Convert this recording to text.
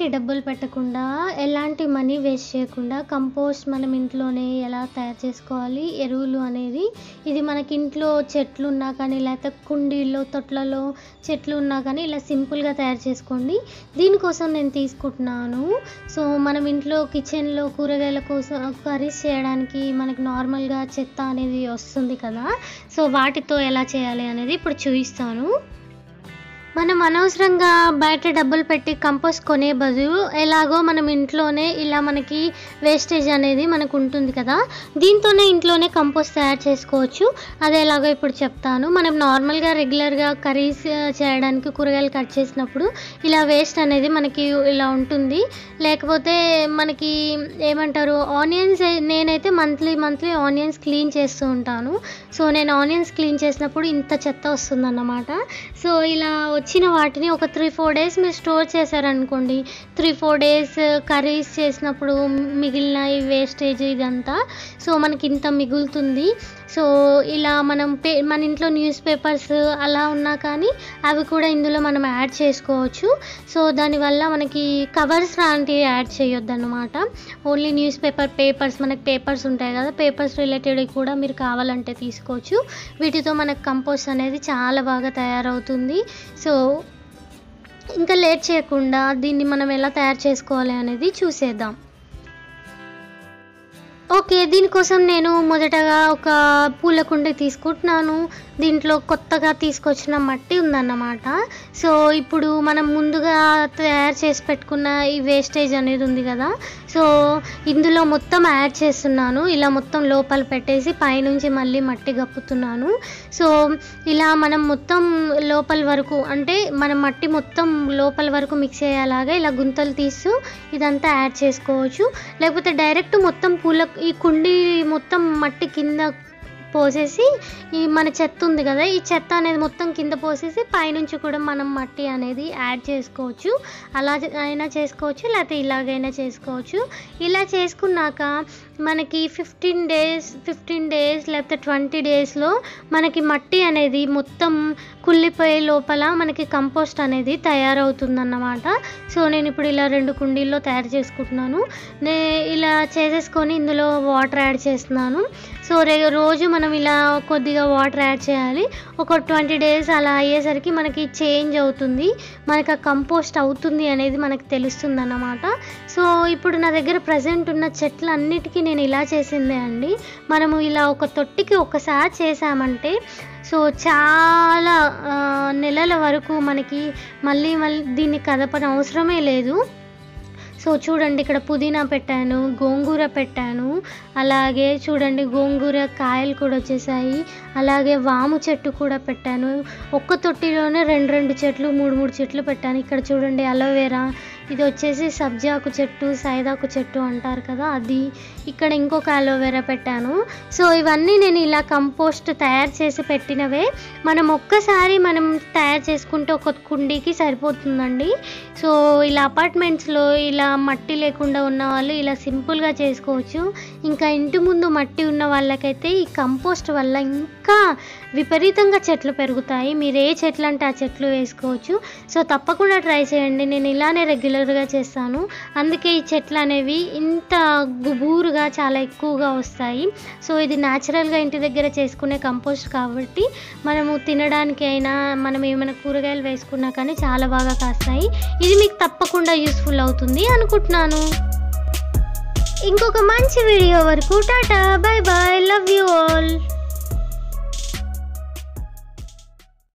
డబ్బులు పెట్టకుండా ఎలాంటి మనీ వేస్ట్ చేయకుండా కంపోస్ట్ మనం ఇంట్లోనే ఎలా తయారు చేసుకోవాలి ఎరువులు అనేది ఇది మనకి ఇంట్లో చెట్లు ఉన్నా కానీ లేకపోతే కుండీల్లో తొట్లలో చెట్లు ఉన్నా కానీ ఇలా సింపుల్గా తయారు చేసుకోండి దీనికోసం నేను తీసుకుంటున్నాను సో మనం ఇంట్లో కిచెన్లో కూరగాయల కోసం కర్రీస్ చేయడానికి మనకి నార్మల్గా చెత్త అనేది వస్తుంది కదా సో వాటితో ఎలా చేయాలి అనేది ఇప్పుడు చూపిస్తాను మనం అనవసరంగా బయట డబ్బులు పెట్టి కంపోస్ట్ కొనే బదులు ఎలాగో మనం ఇంట్లోనే ఇలా మనకి వేస్టేజ్ అనేది మనకు ఉంటుంది కదా దీంతోనే ఇంట్లోనే కంపోస్ట్ తయారు చేసుకోవచ్చు అది ఎలాగో ఇప్పుడు చెప్తాను మనం నార్మల్గా రెగ్యులర్గా కర్రీస్ చేయడానికి కూరగాయలు కట్ చేసినప్పుడు ఇలా వేస్ట్ అనేది మనకి ఇలా ఉంటుంది లేకపోతే మనకి ఏమంటారు ఆనియన్స్ నేనైతే మంత్లీ మంత్లీ ఆనియన్స్ క్లీన్ చేస్తూ ఉంటాను సో నేను ఆనియన్స్ క్లీన్ చేసినప్పుడు ఇంత చెత్త వస్తుందన్నమాట సో ఇలా వచ్చిన వాటిని ఒక త్రీ ఫోర్ డేస్ మీరు స్టోర్ చేశారనుకోండి త్రీ ఫోర్ డేస్ కర్రీస్ చేసినప్పుడు మిగిలిన ఈ వేస్టేజ్ ఇదంతా సో మనకి ఇంత మిగులుతుంది సో ఇలా మనం పే మన ఇంట్లో న్యూస్ పేపర్స్ అలా ఉన్నా కానీ అవి కూడా ఇందులో మనం యాడ్ చేసుకోవచ్చు సో దానివల్ల మనకి కవర్స్ లాంటివి యాడ్ చేయొద్దు అనమాట ఓన్లీ న్యూస్ పేపర్ పేపర్స్ మనకి పేపర్స్ ఉంటాయి కదా పేపర్స్ రిలేటెడ్ కూడా మీరు కావాలంటే తీసుకోవచ్చు వీటితో మనకు కంపోస్ట్ అనేది చాలా బాగా తయారవుతుంది సో ఇంకా లేట్ చేయకుండా దీన్ని మనం ఎలా తయారు చేసుకోవాలి అనేది చూసేద్దాం ఓకే దీనికోసం నేను మొదటగా ఒక పూల కుండి తీసుకుంటున్నాను దీంట్లో కొత్తగా తీసుకొచ్చిన మట్టి ఉందన్నమాట సో ఇప్పుడు మనం ముందుగా తయారు చేసి పెట్టుకున్న ఈ వేస్టేజ్ అనేది ఉంది కదా సో ఇందులో మొత్తం యాడ్ చేస్తున్నాను ఇలా మొత్తం లోపల పెట్టేసి పైనుంచి మళ్ళీ మట్టి గప్పుతున్నాను సో ఇలా మనం మొత్తం లోపల వరకు అంటే మనం మట్టి మొత్తం లోపల వరకు మిక్స్ అయ్యేలాగా ఇలా గుంతలు తీస్తూ ఇదంతా యాడ్ చేసుకోవచ్చు లేకపోతే డైరెక్ట్ మొత్తం పూల ఈ కుండి మొత్తం మట్టి కింద పోసేసి ఈ మన చెత్త ఉంది కదా ఈ చెత్త అనేది మొత్తం కింద పోసేసి పైనుంచి కూడా మనం మట్టి అనేది యాడ్ చేసుకోవచ్చు అలా అయినా చేసుకోవచ్చు లేకపోతే ఇలాగైనా చేసుకోవచ్చు ఇలా చేసుకున్నాక మనకి ఫిఫ్టీన్ డేస్ ఫిఫ్టీన్ డేస్ లేకపోతే ట్వంటీ డేస్లో మనకి మట్టి అనేది మొత్తం కుళ్ళిపోయే లోపల మనకి కంపోస్ట్ అనేది తయారవుతుందన్నమాట సో నేను ఇప్పుడు ఇలా రెండు కుండీల్లో తయారు చేసుకుంటున్నాను నే ఇలా చేసేసుకొని ఇందులో వాటర్ యాడ్ చేస్తున్నాను సో రే రోజు మనం ఇలా కొద్దిగా వాటర్ యాడ్ చేయాలి ఒక ట్వంటీ డేస్ అలా అయ్యేసరికి మనకి చేంజ్ అవుతుంది మనకి ఆ కంపోస్ట్ అవుతుంది అనేది మనకు తెలుస్తుంది అన్నమాట సో ఇప్పుడు నా దగ్గర ప్రజెంట్ ఉన్న చెట్లు అన్నిటికీ నేను ఇలా చేసిందే అండి మనము ఇలా ఒక తొట్టికి ఒకసారి చేసామంటే సో చాలా ఆ, నెలల వరకు మనకి మళ్ళీ మళ్ళీ దీన్ని కదపని అవసరమే లేదు సో చూడండి ఇక్కడ పుదీనా పెట్టాను గోంగూర పెట్టాను అలాగే చూడండి గోంగూర కాయలు కూడా వచ్చేసాయి అలాగే వాము చెట్టు కూడా పెట్టాను ఒక్క తొట్టిలోనే రెండు రెండు చెట్లు మూడు మూడు చెట్లు పెట్టాను ఇక్కడ చూడండి అలోవెరా ఇది వచ్చేసి సబ్జాకు చెట్టు సైదాకు చెట్టు అంటారు కదా అది ఇక్కడ ఇంకొక అలోవెరా పెట్టాను సో ఇవన్నీ నేను ఇలా కంపోస్ట్ తయారు చేసి పెట్టినవే మనం ఒక్కసారి మనం తయారు చేసుకుంటే ఒక కుండీకి సరిపోతుందండి సో ఇలా అపార్ట్మెంట్స్లో ఇలా మట్టి లేకుండా ఉన్న వాళ్ళు ఇలా సింపుల్గా చేసుకోవచ్చు ఇంకా ఇంటి ముందు మట్టి ఉన్న వాళ్ళకైతే ఈ కంపోస్ట్ వల్ల ఇంకా విపరీతంగా చెట్లు పెరుగుతాయి మీరు ఏ చెట్లు అంటే ఆ చెట్లు వేసుకోవచ్చు సో తప్పకుండా ట్రై చేయండి నేను ఇలానే రెగ్యులర్గా చేస్తాను అందుకే ఈ చెట్లు అనేవి ఇంత గుబూరుగా చాలా ఎక్కువగా వస్తాయి సో ఇది న్యాచురల్గా ఇంటి దగ్గర చేసుకునే కంపోస్ట్ కాబట్టి మనము తినడానికి అయినా మనం ఏమైనా కూరగాయలు వేసుకున్నా కానీ చాలా బాగా కాస్తాయి ఇది మీకు తప్పకుండా యూస్ఫుల్ అవుతుంది అనుకుంటున్నాను ఇంకొక మంచి వీడియో వరకు tata bye bye love you all